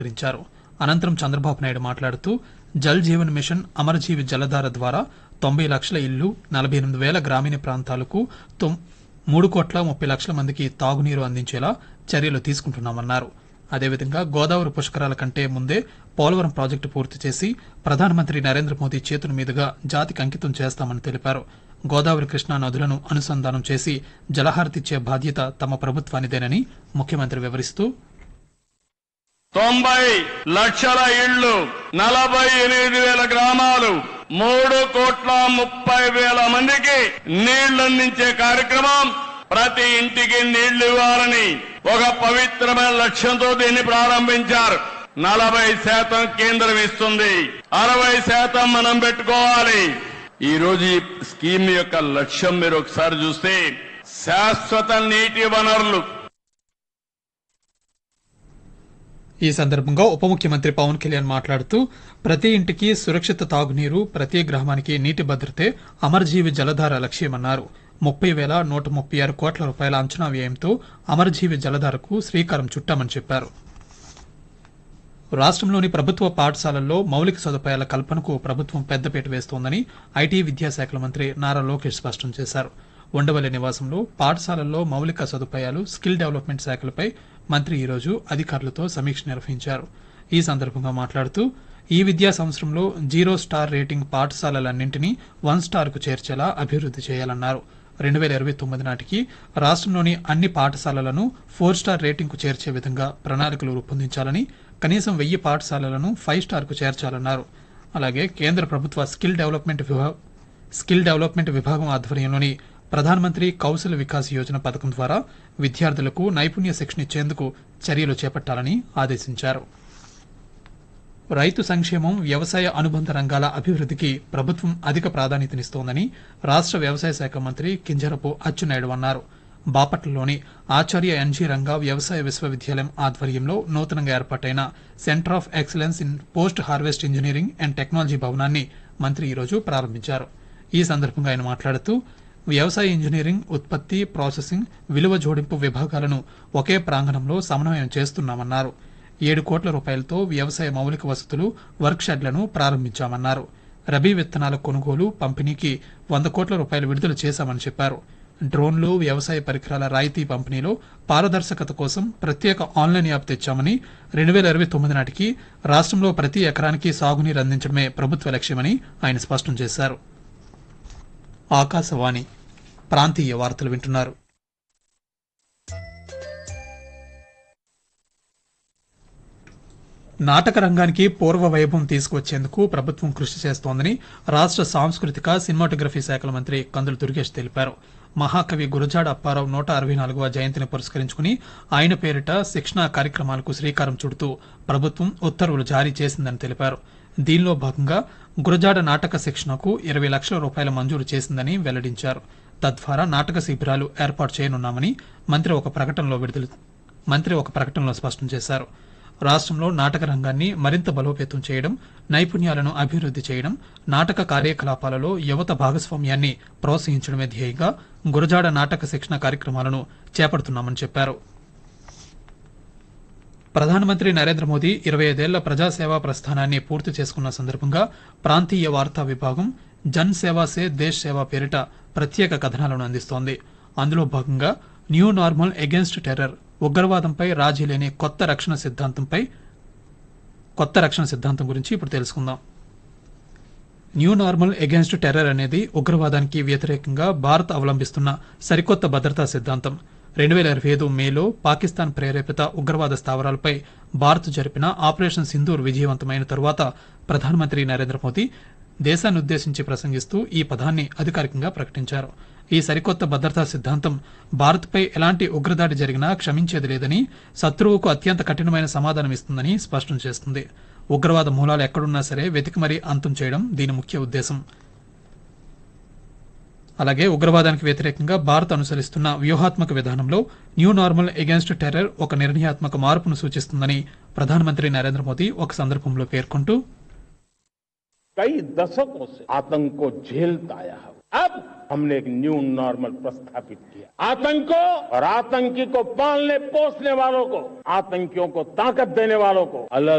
వివరించారు అనంతరం చంద్రబాబు నాయుడు మాట్లాడుతూ జల్ జీవన్ మిషన్ అమరజీవి జలధార ద్వారా తొంభై లక్షల ఇళ్లు నలభై ఎనిమిది వేల గ్రామీణ ప్రాంతాలకు తొమ్- మూడు కోట్ల ముప్పై లక్షల మందికి తాగునీరు అందించేలా చర్యలు తీసుకుంటున్నామన్నారు అదేవిధంగా గోదావరి పుష్కరాల కంటే ముందే పోలవరం ప్రాజెక్టు పూర్తి చేసి ప్రధానమంత్రి నరేంద్ర మోదీ చేతుల మీదుగా జాతికి అంకితం చేస్తామని తెలిపారు గోదావరి కృష్ణా నదులను అనుసంధానం చేసి జలహారతిచ్చే బాధ్యత తమ ప్రభుత్వానిదేనని ముఖ్యమంత్రి వివరిస్తూ తొంభై లక్షల ఇళ్లు నలభై ఎనిమిది వేల గ్రామాలు మూడు కోట్ల ముప్పై వేల మందికి నీళ్లందించే కార్యక్రమం ప్రతి ఇంటికి నీళ్లు ఇవ్వాలని ఒక పవిత్రమైన లక్ష్యంతో దీన్ని ప్రారంభించారు నలభై శాతం కేంద్రం ఇస్తుంది అరవై శాతం మనం పెట్టుకోవాలి ఈ రోజు ఈ స్కీమ్ యొక్క లక్ష్యం మీరు ఒకసారి చూస్తే శాశ్వత నీటి వనరులు ఈ సందర్భంగా ఉప ముఖ్యమంత్రి పవన్ కళ్యాణ్ మాట్లాడుతూ ప్రతి ఇంటికి సురక్షిత తాగునీరు ప్రతి గ్రామానికి నీటి భద్రతే అమరజీవి జలధార లక్ష్యమన్నారు ముప్పై వేల నూట ముప్పై ఆరు కోట్ల రూపాయల అంచనా వ్యయంతో అమరజీవి జలధారకు శ్రీకారం చుట్టామని చెప్పారు రాష్ట్రంలోని ప్రభుత్వ పాఠశాలల్లో మౌలిక సదుపాయాల కల్పనకు ప్రభుత్వం పెద్దపీట వేస్తోందని ఐటీ విద్యాశాఖల మంత్రి నారా లోకేష్ స్పష్టం చేశారు ఉండవల్లి నివాసంలో పాఠశాలల్లో మౌలిక సదుపాయాలు స్కిల్ డెవలప్మెంట్ శాఖలపై మంత్రి ఈరోజు అధికారులతో సమీక్ష నిర్వహించారు ఈ సందర్భంగా మాట్లాడుతూ ఈ విద్యా సంవత్సరంలో జీరో స్టార్ రేటింగ్ పాఠశాలలన్నింటినీ వన్ స్టార్ కు చేర్చేలా అభివృద్ధి చేయాలన్నారు రెండు వేల ఇరవై తొమ్మిది నాటికి రాష్ట్రంలోని అన్ని పాఠశాలలను ఫోర్ స్టార్ రేటింగ్ కు చేర్చే విధంగా ప్రణాళికలు రూపొందించాలని కనీసం వెయ్యి పాఠశాలలను ఫైవ్ స్టార్ కు చేర్చాలన్నారు అలాగే కేంద్ర ప్రభుత్వ స్కిల్ డెవలప్మెంట్ విభా- స్కిల్ డెవలప్మెంట్ విభాగం ఆధ్వర్యంలోని ప్రధానమంత్రి కౌశల్ వికాస్ యోజన పథకం ద్వారా విద్యార్థులకు నైపుణ్య శిక్షణ ఇచ్చేందుకు చర్యలు చేపట్టాలని ఆదేశించారు రైతు సంక్షేమం వ్యవసాయ అనుబంధ రంగాల అభివృద్ధికి ప్రభుత్వం అధిక ప్రాధాన్యతనిస్తోందని రాష్ట్ర వ్యవసాయ శాఖ మంత్రి కింజరపు అచ్చెన్నాయుడు అన్నారు బాపట్లలోని ఆచార్య ఎన్జీ రంగా వ్యవసాయ విశ్వవిద్యాలయం ఆధ్వర్యంలో నూతనంగా ఏర్పాటైన centre of excellence in post harvest engineering and technology భవనాన్ని మంత్రి ఈరోజు ప్రారంభించారు ఈ సందర్భంగా ఆయన మాట్లాడుతూ వ్యవసాయ ఇంజనీరింగ్ ఉత్పత్తి ప్రాసెసింగ్ విలువ జోడింపు విభాగాలను ఒకే ప్రాంగణంలో సమన్వయం చేస్తున్నామన్నారు ఏడు కోట్ల రూపాయలతో వ్యవసాయ మౌలిక వసతులు వర్క్ షెడ్లను ప్రారంభించామన్నారు రబీ విత్తనాల కొనుగోలు పంపిణీకి వంద కోట్ల రూపాయలు విడుదల చేశామని చెప్పారు డ్రోన్లు వ్యవసాయ పరికరాల రాయితీ పంపిణీలో పారదర్శకత కోసం ప్రత్యేక ఆన్లైన్ యాప్ తెచ్చామని రెండు వేల ఇరవై తొమ్మిది నాటికి రాష్ట్రంలో ప్రతి ఎకరానికి సాగునీరు అందించడమే ప్రభుత్వ లక్ష్యమని ఆయన స్పష్టం చేశారు ఆకాశవాణి ప్రాంతీయ వార్తలు వింటున్నారు నాటక రంగానికి పూర్వ వైభవం తీసుకువచ్చేందుకు ప్రభుత్వం కృషి చేస్తోందని రాష్ట్ర సాంస్కృతిక సినిమాటోగ్రఫీ శాఖల మంత్రి కందులు దుర్గేష్ తెలిపారు మహాకవి గురజాడ అప్పారావు నూట అరవై నాలుగవ జయంతిని పురస్కరించుకుని ఆయన పేరిట శిక్షణా కార్యక్రమాలకు శ్రీకారం చుడుతూ ప్రభుత్వం ఉత్తర్వులు జారీ చేసిందని తెలిపారు దీనిలో భాగంగా గురజాడ నాటక శిక్షణకు ఇరవై లక్షల రూపాయల మంజూరు చేసిందని వెల్లడించారు తద్వారా నాటక శిబిరాలు ఏర్పాటు చేయనున్నామని మంత్రి ఒక ప్రకటనలో విడుదల మంత్రి ఒక ప్రకటనలో స్పష్టం చేశారు రాష్ట్రంలో నాటక రంగాన్ని మరింత బలోపేతం చేయడం నైపుణ్యాలను అభివృద్ధి చేయడం నాటక కార్యకలాపాలలో యువత భాగస్వామ్యాన్ని ప్రోత్సహించడమే ధ్యేయంగా గురజాడ నాటక శిక్షణ కార్యక్రమాలను చేపడుతున్నామని చెప్పారు ప్రధానమంత్రి నరేంద్ర మోదీ ఇరవై ఐదేళ్ల ప్రజాసేవా ప్రస్థానాన్ని పూర్తి చేసుకున్న సందర్భంగా ప్రాంతీయ వార్తా విభాగం జన్ సేవా సే దేశ్ సేవా పేరిట ప్రత్యేక కథనాలను అందిస్తోంది అందులో భాగంగా న్యూ నార్మల్ అగేన్స్ట్ టెర్రర్ ఉగ్రవాదంపై రాజీ లేని కొత్త రక్షణ సిద్ధాంతంపై కొత్త రక్షణ సిద్ధాంతం గురించి ఇప్పుడు తెలుసుకుందాం న్యూ నార్మల్ అగేన్స్ట్ టెర్రర్ అనేది ఉగ్రవాదానికి వ్యతిరేకంగా భారత్ అవలంబిస్తున్న సరికొత్త భద్రతా సిద్ధాంతం రెండు వేల ఇరవై ఐదు మేలో పాకిస్తాన్ ప్రేరేపిత ఉగ్రవాద స్థావరాలపై భారత్ జరిపిన ఆపరేషన్ సింధూర్ విజయవంతమైన తరువాత ప్రధానమంత్రి నరేంద్ర మోదీ దేశాన్ని ఉద్దేశించి ప్రసంగిస్తూ ఈ పదాన్ని అధికారికంగా ప్రకటించారు ఈ సరికొత్త భద్రతా సిద్ధాంతం భారత్పై ఎలాంటి ఉగ్రదాడి జరిగినా క్షమించేది లేదని శత్రువుకు అత్యంత కఠినమైన సమాధానం ఇస్తుందని స్పష్టం చేస్తుంది ఉగ్రవాద మూలాలు ఎక్కడున్నా సరే వెతికి మరీ అంతం చేయడం దీని ముఖ్య ఉద్దేశం అలాగే ఉగ్రవాదానికి వ్యతిరేకంగా భారత్ అనుసరిస్తున్న వ్యూహాత్మక విధానంలో న్యూ నార్మల్ ఎగెన్స్ట్ టెర్రర్ ఒక నిర్ణయాత్మక మార్పును సూచిస్తుందని ప్రధానమంత్రి నరేంద్ర మోదీ ఒక సందర్భంలో పేర్కొంటూ कई दशकों से आतंक को झेलता आया है अब हमने एक न्यू नॉर्मल प्रस्थापित किया आतंक को और आतंकी को पालने पोसने वालों को आतंकियों को ताकत देने वालों को अलग